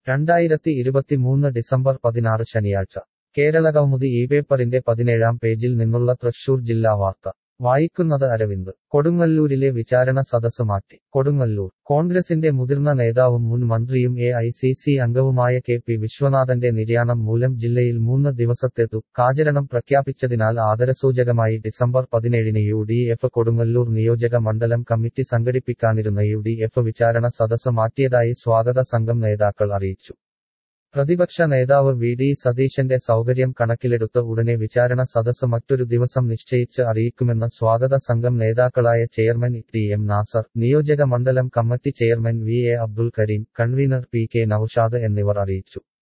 രണ്ടായിരത്തി ഇരുപത്തിമൂന്ന് ഡിസംബർ പതിനാറ് ശനിയാഴ്ച കേരളകൗമുദി ഈ പേപ്പറിന്റെ പതിനേഴാം പേജിൽ നിന്നുള്ള തൃശൂർ ജില്ലാ വാർത്ത വായിക്കുന്നത് അരവിന്ദ് കൊടുങ്ങല്ലൂരിലെ വിചാരണ സദസ് മാറ്റി കൊടുങ്ങല്ലൂർ കോൺഗ്രസിന്റെ മുതിർന്ന നേതാവും മുൻ മന്ത്രിയും എ ഐ സി സി അംഗവുമായ കെ പി വിശ്വനാഥന്റെ നിര്യാണം മൂലം ജില്ലയിൽ മൂന്ന് ദിവസത്തെ ദുഃഖാചരണം പ്രഖ്യാപിച്ചതിനാൽ ആദരസൂചകമായി ഡിസംബർ പതിനേഴിന് യു ഡി എഫ് കൊടുങ്ങല്ലൂർ നിയോജക മണ്ഡലം കമ്മിറ്റി സംഘടിപ്പിക്കാനിരുന്ന യു ഡി എഫ് വിചാരണ സദസ് മാറ്റിയതായി സ്വാഗത സംഘം നേതാക്കൾ അറിയിച്ചു പ്രതിപക്ഷ നേതാവ് വി ഡി സതീശന്റെ സൗകര്യം കണക്കിലെടുത്ത് ഉടനെ വിചാരണ സദസ് മറ്റൊരു ദിവസം നിശ്ചയിച്ച് അറിയിക്കുമെന്ന് സ്വാഗത സംഘം നേതാക്കളായ ചെയർമാൻ ടി എം നാസർ നിയോജക മണ്ഡലം committee chairman V A Abdul Kareem convener P K Noushad എന്നിവർ അറിയിച്ചു